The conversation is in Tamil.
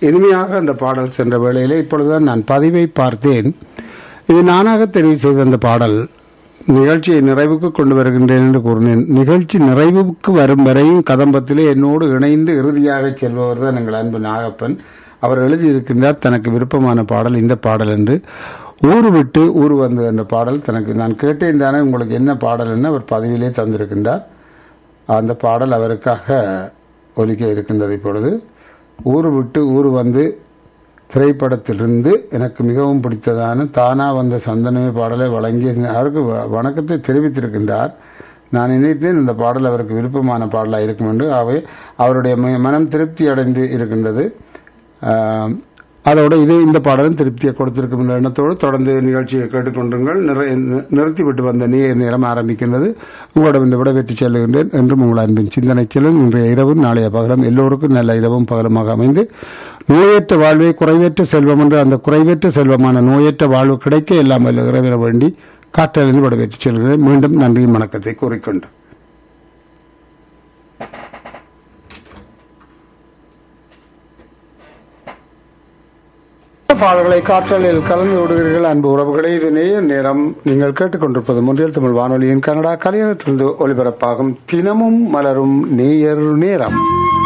இனிமையாக அந்த பாடல் சென்ற வேளையிலே இப்பொழுதுதான் நான் பதிவை பார்த்தேன் இது நானாக தெரிவு செய்த அந்த பாடல் நிகழ்ச்சியை நிறைவுக்கு கொண்டு வருகின்றேன் என்று கூறினேன் நிகழ்ச்சி நிறைவுக்கு வரும் வரையும் கதம்பத்திலே என்னோடு இணைந்து இறுதியாக செல்பவர் தான் எங்கள் அன்பு நாகப்பன் அவர் எழுதியிருக்கின்றார் தனக்கு விருப்பமான பாடல் இந்த பாடல் என்று ஊரு விட்டு ஊர் வந்தது என்ற பாடல் தனக்கு நான் கேட்டேன் தானே உங்களுக்கு என்ன பாடல் என்று அவர் பதிவிலே தந்திருக்கின்றார் அந்த பாடல் அவருக்காக ஒலிக்க இருக்கின்றது இப்பொழுது ஊரு விட்டு ஊர் வந்து திரைப்படத்திலிருந்து எனக்கு மிகவும் பிடித்ததான தானா வந்த சந்தனமே பாடலை வழங்கி அவருக்கு வ- வணக்கத்தை தெரிவித்திருக்கின்றார் நான் நினைத்தேன் இந்த பாடல் அவருக்கு விருப்பமான பாடலாக இருக்கும் என்று அவை அவருடைய ம- மனம் திருப்தி அடைந்து இருக்கின்றது ஆம், அதோட இது இந்த பாடலும் திருப்தியை கொடுத்திருக்கும் என்ற எண்ணத்தோடு தொடர்ந்து நிகழ்ச்சியை கேட்டுக்கொண்டிருங்கள் நிறை- நி- நிறுத்திவிட்டு வந்த நீர் நேரம் ஆரம்பிக்கின்றது உங்களிடம் இந்த விடைபெற்று செல்லுகின்றேன் என்றும் உங்கள் அன்பின் சிந்தனை செல்லும் இன்றைய இரவும் நாளைய பகலும் எல்லோருக்கும் நல்ல இரவும் பகலுமாக அமைந்து நோயற்ற வாழ்வை குறைவற்ற செல்வம் என்று அந்த குறைவற்ற செல்வமான நோயற்ற வாழ்வு கிடைக்க எல்லாம் வல்ல இறைவன வேண்டி காற்றலிருந்து விடைபெற்று செல்கிறேன் மீண்டும் நன்றியும் வணக்கத்தை கூறிக்கொண்டு பாடல்களை காற்றலில் கலந்து விடுகிறீர்கள் அன்பு உறவுகளே இது நேய நேரம் நீங்கள் கேட்டுக்கொண்டிருப்பது முன்றியல் தமிழ் வானொலியின் கனடா கலையகத்திலிருந்து ஒலிபரப்பாகும் தினமும் மலரும் நேயர் நேரம்